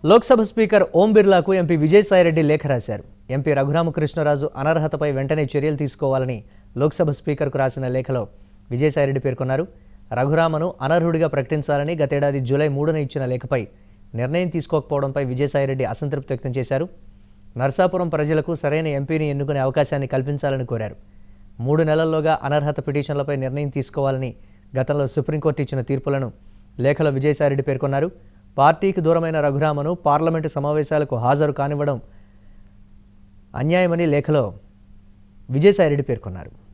Lok Sabha speaker Om బిర్లాకు MP Vijayasai Reddy లేఖ రాశారు ఎంపీ రఘురామకృష్ణరాజు అనర్హతపై వెంటనే చర్యలు తీసుకోవాలని లోక్సభ స్పీకర్కు రాసిన లేఖలో విజయసాయిరెడ్డి పేర్కొన్నారు రఘురామను అనర్హుడిగా ప్రకటించాలని గతేడాది జూలై మూడున ఇచ్చిన లేఖపై నిర్ణయం తీసుకోకపోవడంపై విజయసాయిరెడ్డి అసంతృప్తి వ్యక్తం చేశారు నర్సాపురం ప్రజలకు సరైన ఎంపీని ఎన్నుకునే అవకాశాన్ని కల్పించాలని కోరారు మూడు నెలల్లోగా అనర్హత పిటిషన్లపై నిర్ణయం తీసుకోవాలని గతంలో సుప్రీంకోర్టు ఇచ్చిన తీర్పులను లేఖలో విజయసాయిరెడ్డి పేర్కొన్నారు పార్టీకి దూరమైన రఘురామను పార్లమెంటు సమావేశాలకు హాజరు కానివ్వడం అన్యాయమని లేఖలో విజయసాయిరెడ్డి పేర్కొన్నారు